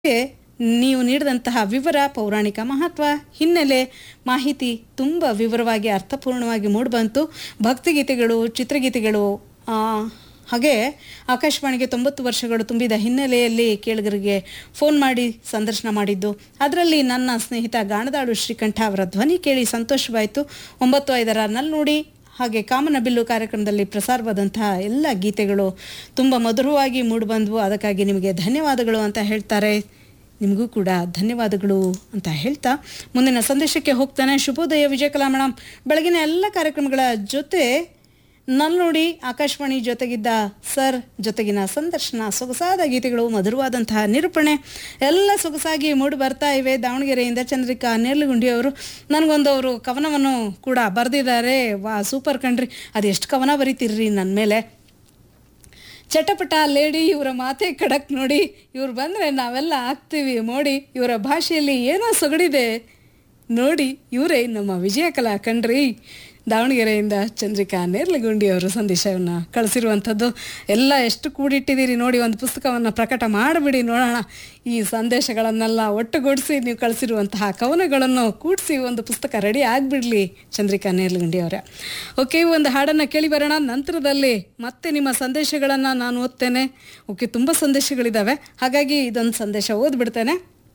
ನೀವು ನೀಡಿದಂತಹ ವಿವರ ಪೌರಾಣಿಕ ಮಹತ್ವ ಹಿನ್ನೆಲೆ ಮಾಹಿತಿ ತುಂಬ ವಿವರವಾಗಿ ಅರ್ಥಪೂರ್ಣವಾಗಿ ಮೂಡಿಬಂತು ಭಕ್ತಿಗೀತೆಗಳು ಚಿತ್ರಗೀತೆಗಳು ಆ, ಹಾಗೆ ಆಕಾಶವಾಣಿಗೆ ತೊಂಬತ್ತು ವರ್ಷಗಳು ತುಂಬಿದ ಹಿನ್ನೆಲೆಯಲ್ಲಿ ಕೇಳುಗರಿಗೆ ಫೋನ್ ಮಾಡಿ ಸಂದರ್ಶನ ಮಾಡಿದ್ದು ಅದರಲ್ಲಿ ನನ್ನ ಸ್ನೇಹಿತ ಗಾಣದಾಳು ಶ್ರೀಕಂಠ ಅವರ ಧ್ವನಿ ಕೇಳಿ ಸಂತೋಷವಾಯಿತು ಒಂಬತ್ತು ಐದರ ನಲ್ನುಡಿ ಹಾಗೆ ಕಾಮನ ಬಿಲ್ಲು ಕಾರ್ಯಕ್ರಮದಲ್ಲಿ ಪ್ರಸಾರವಾದಂತಹ ಎಲ್ಲ ಗೀತೆಗಳು ತುಂಬ ಮಧುರವಾಗಿ ಮೂಡಿಬಂದವು ಅದಕ್ಕಾಗಿ ನಿಮಗೆ ಧನ್ಯವಾದಗಳು ಅಂತ ಹೇಳ್ತಾರೆ ನಿಮಗೂ ಕೂಡ ಧನ್ಯವಾದಗಳು ಅಂತ ಹೇಳ್ತಾ ಮುಂದಿನ ಸಂದೇಶಕ್ಕೆ ಹೋಗ್ತಾನೆ ಶುಭೋದಯ ವಿಜಯಕಲಾ ಮೇಡಮ್ ಬೆಳಗಿನ ಎಲ್ಲ ಕಾರ್ಯಕ್ರಮಗಳ ಜೊತೆ ನಲ್ನುಡಿ ಆಕಾಶವಾಣಿ ಜೊತೆಗಿದ್ದ ಸರ್ ಜೊತೆಗಿನ ಸಂದರ್ಶನ ಸೊಗಸಾದ ಗೀತೆಗಳು ಮಧುರವಾದಂತಹ ನಿರೂಪಣೆ ಎಲ್ಲ ಸೊಗಸಾಗಿ ಮೂಡಿ ಬರ್ತಾ ಇವೆ ದಾವಣಗೆರೆಯಿಂದ ಚಂದ್ರಿಕಾ ನೇರ್ಲಗುಂಡಿ ಅವರು ನನಗೊಂದು ಅವರು ಕವನವನ್ನು ಕೂಡ ಬರೆದಿದ್ದಾರೆ ವಾ ಸೂಪರ್ ಕಣ್ರಿ ಅದು ಎಷ್ಟು ಕವನ ಬರೀತಿರ್ರಿ ನನ್ನ ಮೇಲೆ ಚಟಪಟ ಲೇಡಿ ಇವರ ಮಾತೆ ಖಡಕ್ ನೋಡಿ ಇವ್ರು ಬಂದರೆ ನಾವೆಲ್ಲ ಆಗ್ತೀವಿ ಮೋಡಿ ಇವರ ಭಾಷೆಯಲ್ಲಿ ಏನೋ ಸೊಗಡಿದೆ ನೋಡಿ ಇವರೇ ನಮ್ಮ ವಿಜಯಕಲಾ ಕಣ್ರಿ ದಾವಣಗೆರೆಯಿಂದ ಚಂದ್ರಿಕಾ ನೇರ್ಲಗುಂಡಿ ಅವರು ಸಂದೇಶವನ್ನು ಕಳಿಸಿರುವಂಥದ್ದು ಎಲ್ಲ ಎಷ್ಟು ಕೂಡಿಟ್ಟಿದ್ದೀರಿ ನೋಡಿ ಒಂದು ಪುಸ್ತಕವನ್ನು ಪ್ರಕಟ ಮಾಡಿಬಿಡಿ ನೋಡೋಣ ಈ ಸಂದೇಶಗಳನ್ನೆಲ್ಲ ಒಟ್ಟುಗೂಡಿಸಿ ನೀವು ಕಳಿಸಿರುವಂತಹ ಕವನಗಳನ್ನು ಕೂಡಿಸಿ ಒಂದು ಪುಸ್ತಕ ರೆಡಿ ಆಗಿಬಿಡಲಿ ಚಂದ್ರಿಕಾ ನೇರ್ಲಗುಂಡಿ ಅವರೇ ಓಕೆ ಒಂದು ಹಾಡನ್ನು ಕೇಳಿ ಬರೋಣ ನಂತರದಲ್ಲಿ ಮತ್ತೆ ನಿಮ್ಮ ಸಂದೇಶಗಳನ್ನು ನಾನು ಓದ್ತೇನೆ ಓಕೆ ತುಂಬ ಸಂದೇಶಗಳಿದ್ದಾವೆ ಹಾಗಾಗಿ ಇದೊಂದು ಸಂದೇಶ ಓದ್ಬಿಡ್ತೇನೆ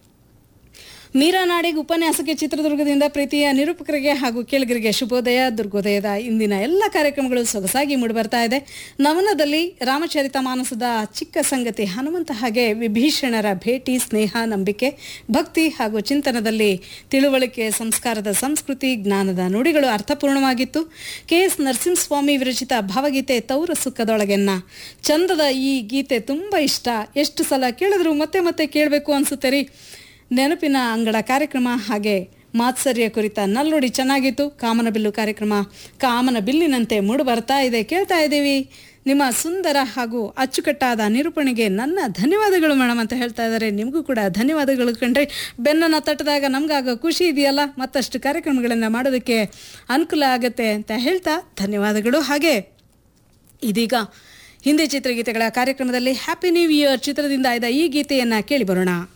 ಮೀರಾ ನಾಡಿಗ್ ಉಪನ್ಯಾಸಕ್ಕೆ ಚಿತ್ರದುರ್ಗದಿಂದ ಪ್ರೀತಿಯ ನಿರೂಪಕರಿಗೆ ಹಾಗೂ ಕೇಳಿಗರಿಗೆ ಶುಭೋದಯ ದುರ್ಗೋದಯದ ಇಂದಿನ ಎಲ್ಲ ಕಾರ್ಯಕ್ರಮಗಳು ಸೊಗಸಾಗಿ ಮೂಡಿಬರ್ತಾ ಇದೆ ನವನದಲ್ಲಿ ರಾಮಚರಿತ ಮಾನಸದ ಚಿಕ್ಕ ಸಂಗತಿ ಹನುಮಂತ ಹಾಗೆ ವಿಭೀಷಣರ ಭೇಟಿ ಸ್ನೇಹ ನಂಬಿಕೆ ಭಕ್ತಿ ಹಾಗೂ ಚಿಂತನದಲ್ಲಿ ತಿಳುವಳಿಕೆ ಸಂಸ್ಕಾರದ ಸಂಸ್ಕೃತಿ ಜ್ಞಾನದ ನುಡಿಗಳು ಅರ್ಥಪೂರ್ಣವಾಗಿತ್ತು ಕೆ ಎಸ್ ನರಸಿಂಹಸ್ವಾಮಿ ವಿರಚಿತ ಭಾವಗೀತೆ ತೌರ ಸುಖದೊಳಗೆನ್ನ ಚಂದದ ಈ ಗೀತೆ ತುಂಬ ಇಷ್ಟ ಎಷ್ಟು ಸಲ ಕೇಳಿದ್ರು ಮತ್ತೆ ಮತ್ತೆ ಕೇಳಬೇಕು ಅನ್ಸುತ್ತೆ ರೀ ನೆನಪಿನ ಅಂಗಳ ಕಾರ್ಯಕ್ರಮ ಹಾಗೆ ಮಾತ್ಸರ್ಯ ಕುರಿತ ನಲ್ನುಡಿ ಚೆನ್ನಾಗಿತ್ತು ಕಾಮನ ಬಿಲ್ಲು ಕಾರ್ಯಕ್ರಮ ಕಾಮನ ಬಿಲ್ಲಿನಂತೆ ಮೂಡು ಬರ್ತಾ ಇದೆ ಕೇಳ್ತಾ ಇದ್ದೀವಿ ನಿಮ್ಮ ಸುಂದರ ಹಾಗೂ ಅಚ್ಚುಕಟ್ಟಾದ ನಿರೂಪಣೆಗೆ ನನ್ನ ಧನ್ಯವಾದಗಳು ಮೇಡಮ್ ಅಂತ ಹೇಳ್ತಾ ಇದ್ದಾರೆ ನಿಮಗೂ ಕೂಡ ಧನ್ಯವಾದಗಳು ಕಂಡ್ರೆ ಬೆನ್ನನ್ನು ತಟ್ಟದಾಗ ನಮಗಾಗೋ ಖುಷಿ ಇದೆಯಲ್ಲ ಮತ್ತಷ್ಟು ಕಾರ್ಯಕ್ರಮಗಳನ್ನು ಮಾಡೋದಕ್ಕೆ ಅನುಕೂಲ ಆಗುತ್ತೆ ಅಂತ ಹೇಳ್ತಾ ಧನ್ಯವಾದಗಳು ಹಾಗೆ ಇದೀಗ ಹಿಂದಿ ಚಿತ್ರಗೀತೆಗಳ ಕಾರ್ಯಕ್ರಮದಲ್ಲಿ ಹ್ಯಾಪಿ ನ್ಯೂ ಇಯರ್ ಚಿತ್ರದಿಂದ ಆಯ್ದ ಈ ಗೀತೆಯನ್ನು ಕೇಳಿ ಬರೋಣ